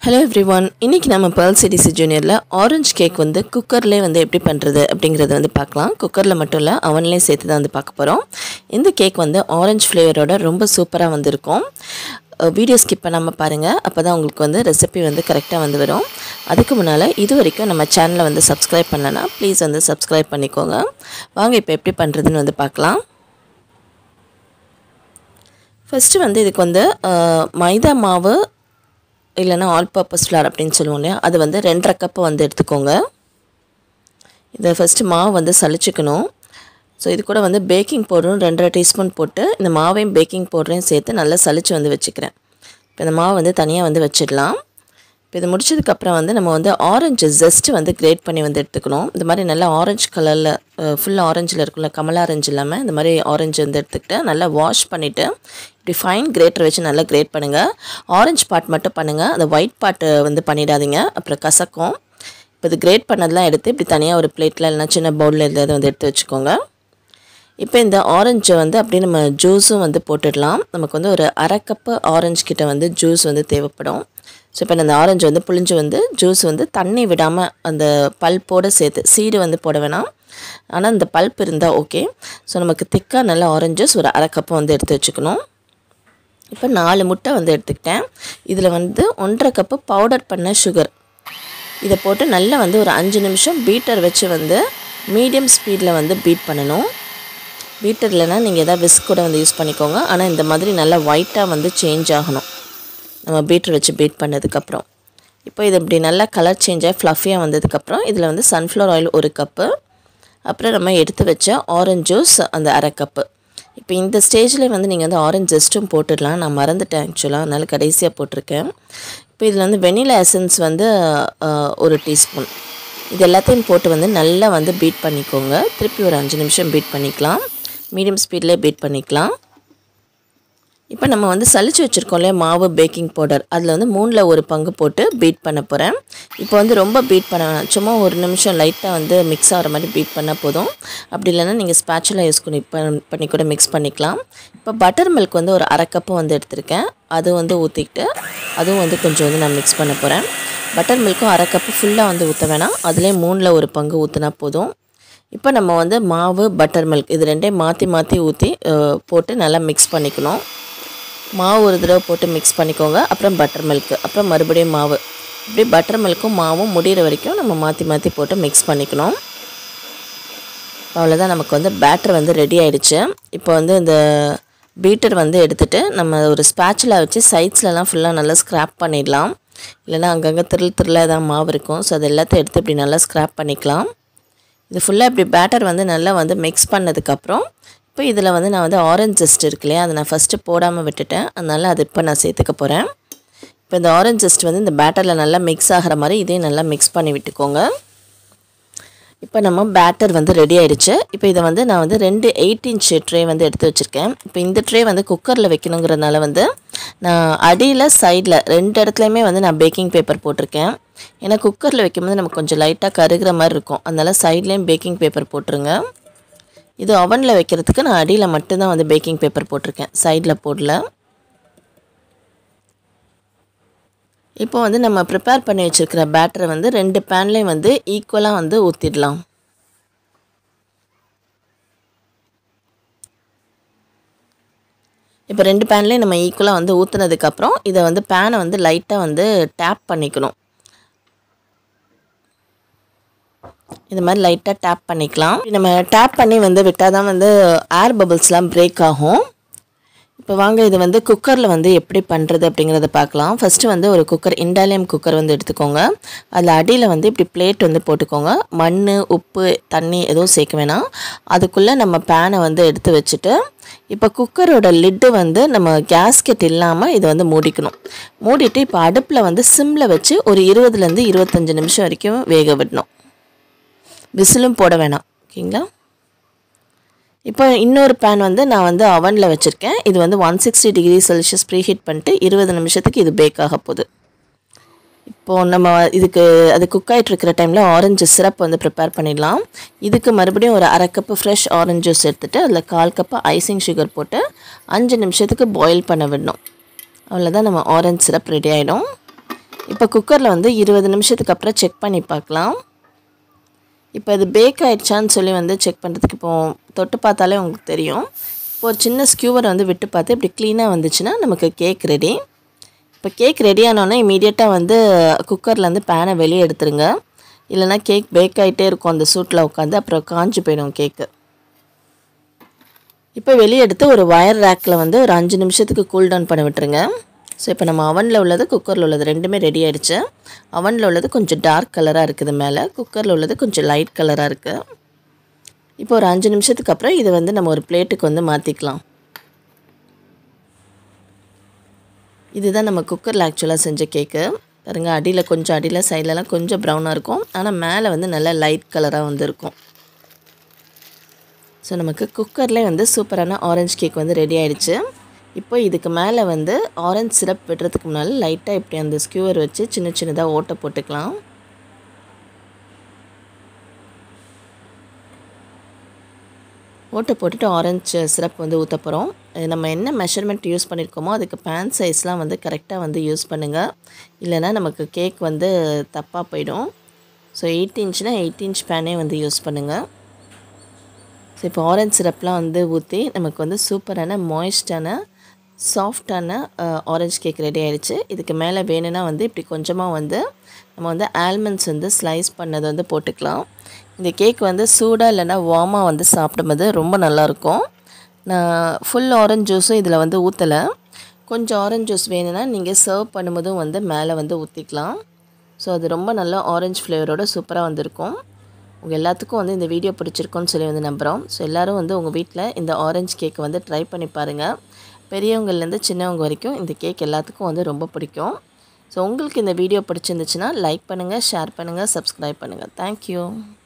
hello every everyone இன்றைக்கி நம்ம பேர்ல் சிடிசி ஜூனியரில் ஆரஞ்சு கேக் வந்து குக்கர்லேயே வந்து எப்படி பண்ணுறது அப்படிங்கிறத வந்து பார்க்கலாம் குக்கரில் மட்டும் இல்லை அவன்லேயும் சேர்த்து தான் வந்து பார்க்க போகிறோம் இந்த கேக் வந்து ஆரஞ்சு ஃப்ளேவரோட ரொம்ப சூப்பராக வந்திருக்கும் வீடியோ ஸ்கிப் பண்ணாமல் பாருங்கள் அப்போ தான் உங்களுக்கு வந்து ரெசிபி வந்து கரெக்டாக வந்து வரும் அதுக்கு முன்னால் இது வரைக்கும் நம்ம சேனலை வந்து சப்ஸ்கிரைப் பண்ணலன்னா ப்ளீஸ் வந்து சப்ஸ்கிரைப் பண்ணிக்கோங்க வாங்க இப்போ எப்படி பண்ணுறதுன்னு வந்து பார்க்கலாம் ஃபஸ்ட்டு வந்து இதுக்கு வந்து அஹ், மைதா மாவு இல்லைன்னா ஆல் பர்பஸ் ஃப்ளார் அப்படின்னு சொல்லுவோம் இல்லையா அது வந்து ரெண்டரை கப்பு வந்து எடுத்துக்கோங்க இதை ஃபஸ்ட்டு மாவு வந்து சலிச்சுக்கணும் ஸோ இது கூட வந்து பேக்கிங் பவுடரும் ரெண்டரை டீஸ்பூன் போட்டு இந்த மாவையும் பேக்கிங் பவுடரையும் சேர்த்து நல்லா சலிச்சு வந்து வச்சுக்கிறேன் இப்போ இந்த மாவு வந்து தனியாக வந்து வச்சிடலாம் இப்போ இது முடிச்சதுக்கப்புறம் வந்து நம்ம வந்து ஆரஞ்சு ஜெஸ்ட்டு வந்து கிரேட் பண்ணி வந்து எடுத்துக்கணும் இந்த மாதிரி நல்லா ஆரஞ்சு கலரில் ஃபுல் ஆரஞ்சில் இருக்குல்ல கமலா ஆரஞ்சு இல்லாமல் இந்த மாதிரி ஆரஞ்சு வந்து எடுத்துக்கிட்டு நல்லா வாஷ் பண்ணிவிட்டு இப்படி ஃபைன் கிரேட்டர் வச்சு நல்லா கிரேட் பண்ணுங்கள் ஆரஞ்சு பார்ட் மட்டும் பண்ணுங்கள் அந்த ஒயிட் பார்ட்டு வந்து பண்ணிடாதீங்க அப்புறம் கசக்கும் இப்போ இது கிரேட் பண்ணதெல்லாம் எடுத்து இப்படி தனியாக ஒரு பிளேட்டில் இல்லைனா சின்ன பவுலில் எதாவது வந்து எடுத்து வச்சுக்கோங்க இப்போ இந்த ஆரஞ்சை வந்து அப்படியே நம்ம ஜூஸும் வந்து போட்டுடலாம் நமக்கு வந்து ஒரு அரை கப்பு ஆரஞ்சு கிட்ட வந்து ஜூஸ் வந்து தேவைப்படும் ஸோ இப்போ அந்த ஆரஞ்சு வந்து புளிஞ்சு வந்து ஜூஸ் வந்து தண்ணி விடாமல் அந்த பல்ப்போடு சேர்த்து சீடு வந்து போட வேணாம் ஆனால் இந்த பல்ப் இருந்தால் ஓகே ஸோ நமக்கு திக்காக நல்ல ஆரஞ்சஸ் ஒரு அரை கப்பு வந்து எடுத்து வச்சுக்கணும் இப்போ நாலு முட்டை வந்து எடுத்துக்கிட்டேன் இதில் வந்து ஒன்றரை கப்பு பவுடர் பண்ண சுகர் இதை போட்டு நல்லா வந்து ஒரு அஞ்சு நிமிஷம் பீட்டர் வச்சு வந்து மீடியம் ஸ்பீடில் வந்து பீட் பண்ணணும் பீட்டர் இல்லைன்னா நீங்கள் எதாவது விஸ்க் கூட வந்து யூஸ் பண்ணிக்கோங்க ஆனால் இந்த மாதிரி நல்லா ஒயிட்டாக வந்து சேஞ்ச் ஆகணும் நம்ம பீட்டர் வச்சு பீட் பண்ணதுக்கப்புறம் இப்போ இது இப்படி நல்லா கலர் சேஞ்ச் ஆகி ஃப்ளஃபியாக வந்ததுக்கப்புறம் இதில் வந்து சன்ஃப்ளவர் ஆயில் ஒரு கப்பு அப்புறம் நம்ம எடுத்து வச்ச ஆரஞ்ச் ஜூஸ் அந்த அரை கப்பு இப்போ இந்த ஸ்டேஜில் வந்து நீங்கள் வந்து ஆரஞ்ச் ஜெஸ்ட்டும் போட்டுடலாம் நான் மறந்துட்டேன் ஆக்சுவலாக அதனால கடைசியாக போட்டிருக்கேன் இப்போ இதில் வந்து வெனிலா எசன்ஸ் வந்து அஹ், ஒரு டீஸ்பூன் இது எல்லாத்தையும் போட்டு வந்து நல்லா வந்து பீட் பண்ணிக்கோங்க திருப்பி ஒரு அஞ்சு நிமிஷம் பீட் பண்ணிக்கலாம் மீடியம் ஸ்பீட்லேயே பீட் பண்ணிக்கலாம் இப்போ நம்ம வந்து சலிச்சு வச்சுருக்கோம் இல்லையா மாவு பேக்கிங் பவுடர் அதில் வந்து மூணில் ஒரு பங்கு போட்டு பீட் பண்ண போகிறேன் இப்போ வந்து ரொம்ப பீட் பண்ண வேணாம் சும்மா ஒரு நிமிஷம் லைட்டாக வந்து மிக்ஸ் ஆகிற மாதிரி பீட் பண்ணால் போதும் அப்படி இல்லைன்னா நீங்கள் ஸ்பேச்சுலாம் யூஸ் பண்ணி ப- பண்ணி கூட மிக்ஸ் பண்ணிக்கலாம் இப்போ பட்டர் மில்க் வந்து ஒரு அரை கப்பு வந்து எடுத்திருக்கேன் அது வந்து ஊற்றிக்கிட்டு அதுவும் வந்து கொஞ்சம் வந்து நான் மிக்ஸ் பண்ண போகிறேன் பட்டர் மில்க்கும் அரை கப்பு ஃபுல்லாக வந்து ஊற்ற வேணாம் அதுலேயே மூணில் ஒரு பங்கு ஊற்றினா போதும் இப்போ நம்ம வந்து மாவு பட்டர் மில்க் இது ரெண்டையும் மாற்றி மாற்றி ஊற்றி போட்டு நல்லா மிக்ஸ் பண்ணிக்கணும் மாவு ஒரு தடவை போட்டு மிக்ஸ் பண்ணிக்கோங்க அப்புறம் பட்டர் மில்க்கு அப்புறம் மறுபடியும் மாவு இப்படி பட்டர் மில்க்கும் மாவும் முடிகிற வரைக்கும் நம்ம மாற்றி மாற்றி போட்டு மிக்ஸ் பண்ணிக்கணும் அவ்வளோதான் நமக்கு வந்து பேட்டர் வந்து ரெடி ஆயிடுச்சு இப்போ வந்து இந்த பீட்டர் வந்து எடுத்துட்டு நம்ம ஒரு ஸ்பேச்சுலா வச்சு சைட்ஸ்லலாம் ஃபுல்லாக நல்லா ஸ்க்ராப் பண்ணிடலாம் இல்லைன்னா அங்கங்கே திருள் திருளாக தான் மாவு இருக்கும் ஸோ அது எல்லாத்தையும் எடுத்து இப்படி நல்லா ஸ்க்ராப் பண்ணிக்கலாம் இது ஃபுல்லாக இப்படி பேட்டர் வந்து நல்லா வந்து மிக்ஸ் பண்ணதுக்கப்புறம் இப்போ இதில் வந்து நான் வந்து ஆரஞ்ச் ஜெஸ்ட் இருக்கு இல்லையா அதை நான் ஃபஸ்ட்டு போடாமல் விட்டுட்டேன் அதனால் அது இப்போ நான் சேர்த்துக்க போகிறேன் இப்போ இந்த ஆரஞ்ச் ஜெஸ்ட் வந்து இந்த பேட்டரில் நல்லா மிக்ஸ் ஆகிற மாதிரி இதையும் நல்லா மிக்ஸ் பண்ணி விட்டுக்கோங்க இப்போ நம்ம பேட்டர் வந்து ரெடி ஆயிடுச்சு இப்போ இதை வந்து நான் வந்து ரெண்டு எயிட் இன்ச் ட்ரே வந்து எடுத்து வச்சுருக்கேன் இப்போ இந்த ட்ரே வந்து குக்கரில் வைக்கணுங்கிறதுனால வந்து நான் அடியில் சைடில் ரெண்டு இடத்துலையுமே வந்து நான் பேக்கிங் பேப்பர் போட்டிருக்கேன் ஏன்னா குக்கரில் வைக்கும்போது நமக்கு கொஞ்சம் லைட்டாக கருகிற மாதிரி இருக்கும் அதனால சைட்லேயும் பேக்கிங் பேப்பர் போட்டுருங்க இது அவனில் வைக்கிறதுக்கு நான் அடியில் மட்டும்தான் வந்து பேக்கிங் பேப்பர் போட்டிருக்கேன் சைடில் போடல இப்போ வந்து நம்ம ப்ரிப்பேர் பண்ணி வச்சுருக்கிற பேட்டரை வந்து ரெண்டு பேன்லேயும் வந்து ஈக்குவலாக வந்து ஊற்றிடலாம் இப்போ ரெண்டு பேன்லேயும் நம்ம ஈக்குவலாக வந்து ஊற்றுனதுக்கப்புறம் இதை வந்து பேனை வந்து லைட்டாக வந்து டேப் பண்ணிக்கணும் இந்த மாதிரி லைட்டாக டேப் பண்ணிக்கலாம் இப்படி நம்ம டேப் பண்ணி வந்து விட்டால் தான் வந்து ஏர் பபிள்ஸ்லாம் பிரேக் ஆகும் இப்போ வாங்க இது வந்து குக்கரில் வந்து எப்படி பண்ணுறது அப்படிங்கிறத பார்க்கலாம் ஃபஸ்ட்டு வந்து ஒரு குக்கர் இண்டாலியம் குக்கர் வந்து எடுத்துக்கோங்க அதில் அடியில் வந்து இப்படி பிளேட் வந்து போட்டுக்கோங்க மண் உப்பு தண்ணி எதுவும் சேர்க்க வேணாம் அதுக்குள்ளே நம்ம பேனை வந்து எடுத்து வச்சுட்டு இப்போ குக்கரோட லிட்டு வந்து நம்ம கேஸ்கெட் இல்லாமல் இதை வந்து மூடிக்கணும் மூடிட்டு இப்போ அடுப்பில் வந்து சிம்மில் வச்சு ஒரு இருபதுலேருந்து இருபத்தஞ்சு நிமிஷம் வரைக்கும் வேக விடணும் விசிலும் போட வேணாம் ஓகேங்களா இப்போ இன்னொரு பேன் வந்து நான் வந்து அவனில் வச்சுருக்கேன் இது வந்து one sixty degree Celsius preheat பண்ணிட்டு இருபது நிமிஷத்துக்கு இது பேக் ஆக போகுது இப்போது நம்ம இதுக்கு அது குக் ஆகிட்டு இருக்கிற டைமில் ஆரஞ்சு சிரப் வந்து ப்ரிப்பேர் பண்ணிடலாம் இதுக்கு மறுபடியும் ஒரு அரை கப்பு ஃப்ரெஷ் ஆரஞ்சு ஜூஸ் எடுத்துகிட்டு அதில் கால் கப்பு ஐசிங் சுகர் போட்டு அஞ்சு நிமிஷத்துக்கு பாயில் பண்ண விடணும் அவ்வளோதான் நம்ம ஆரஞ்சு சிரப் ரெடி ஆகிடும் இப்போ குக்கரில் வந்து இருபது நிமிஷத்துக்கு அப்புறம் செக் பண்ணி பார்க்கலாம் இப்போ இது பேக் ஆயிடுச்சான்னு சொல்லி வந்து செக் பண்ணுறதுக்கு இப்போ தொட்டு பார்த்தாலே உங்களுக்கு தெரியும் இப்போ ஒரு சின்ன ஸ்கியூவர் வந்து விட்டு பார்த்து இப்படி க்ளீனாக வந்துச்சுன்னா நமக்கு கேக் ரெடி இப்போ கேக் ரெடி ஆனோடனே இமீடியட்டாக வந்து குக்கர்லேருந்து பேனை வெளியே எடுத்துருங்க இல்லைனா கேக் பேக் ஆகிட்டே இருக்கும் அந்த சூட்டில் உட்காந்து அப்புறம் காஞ்சு போயிடும் கேக்கு இப்போ வெளியே எடுத்து ஒரு ஒயர் ரேக்கில் வந்து ஒரு அஞ்சு நிமிஷத்துக்கு கூல் டவுன் பண்ண விட்டுருங்க ஸோ இப்போ நம்ம அவனில் உள்ளது குக்கரில் உள்ளது ரெண்டுமே ரெடி ஆகிடுச்சு அவனில் உள்ளது கொஞ்சம் டார்க் கலராக இருக்குது மேலே குக்கரில் உள்ளது கொஞ்சம் லைட் கலராக இருக்குது இப்போ ஒரு அஞ்சு நிமிஷத்துக்கு அப்புறம் இதை வந்து நம்ம ஒரு பிளேட்டுக்கு வந்து மாற்றிக்கலாம் இதுதான் நம்ம குக்கரில் ஆக்சுவலாக செஞ்ச கேக்கு பாருங்க அடியில் கொஞ்சம் அடியில் சைட்லலாம் கொஞ்சம் ப்ரௌனாக இருக்கும் ஆனால் மேலே வந்து நல்லா லைட் கலராக வந்து இருக்கும் ஸோ நமக்கு குக்கர்லேயே வந்து சூப்பரான ஆரஞ்சு கேக் வந்து ரெடி ஆயிடுச்சு இப்போ இதுக்கு மேலே வந்து ஆரஞ்சு சிரப் விடுறதுக்கு முன்னால் லைட்டாக இப்படி அந்த ஸ்கியூவர் வச்சு சின்ன சின்னதாக ஓட்டை போட்டுக்கலாம் ஓட்டை போட்டுட்டு ஆரஞ்சு சிரப் வந்து ஊற்ற போகிறோம் நம்ம என்ன மெஷர்மெண்ட் யூஸ் பண்ணியிருக்கோமோ அதுக்கு பேன் சைஸ்லாம் வந்து கரெக்டாக வந்து யூஸ் பண்ணுங்கள் இல்லைனா நமக்கு கேக் வந்து தப்பாக போயிடும் ஸோ எயிட் இன்ச்னா எயிட் இன்ச் பேனே வந்து யூஸ் பண்ணுங்கள் ஸோ இப்போ ஆரஞ்ச் சிரப்லாம் வந்து ஊற்றி நமக்கு வந்து சூப்பரான மாய்ஸ்டான சாஃப்டான ஆரஞ்ச் கேக் ரெடி ஆகிடுச்சு இதுக்கு மேலே வேணும்னா வந்து இப்படி கொஞ்சமாக வந்து நம்ம வந்து ஆல்மண்ட்ஸ் வந்து ஸ்லைஸ் பண்ணதை வந்து போட்டுக்கலாம் இந்த கேக் வந்து சூடாக இல்லைன்னா வார்மாக வந்து சாப்பிடும்போது ரொம்ப நல்லாயிருக்கும் நான் ஃபுல் ஆரஞ்ச் ஜூஸும் இதில் வந்து ஊற்றலை கொஞ்சம் ஆரஞ்ச் ஜூஸ் வேணும்னா நீங்கள் சர்வ் பண்ணும்போதும் வந்து மேலே வந்து ஊற்றிக்கலாம் ஸோ அது ரொம்ப நல்ல ஆரஞ்ச் ஃப்ளேவரோட சூப்பராக வந்திருக்கும் உங்கள் எல்லாத்துக்கும் வந்து இந்த வீடியோ பிடிச்சிருக்குன்னு சொல்லி வந்து நம்புகிறோம் ஸோ எல்லோரும் வந்து உங்கள் வீட்டில் இந்த ஆரஞ்சு கேக்கை வந்து ட்ரை பண்ணி பாருங்கள் பெரியவங்கள்லேருந்து சின்னவங்க வரைக்கும் இந்த கேக் எல்லாத்துக்கும் வந்து ரொம்ப பிடிக்கும் ஸோ உங்களுக்கு இந்த வீடியோ பிடிச்சிருந்துச்சுன்னா லைக் பண்ணுங்கள் ஷேர் பண்ணுங்கள் சப்ஸ்கிரைப் பண்ணுங்கள் தேங்க்யூ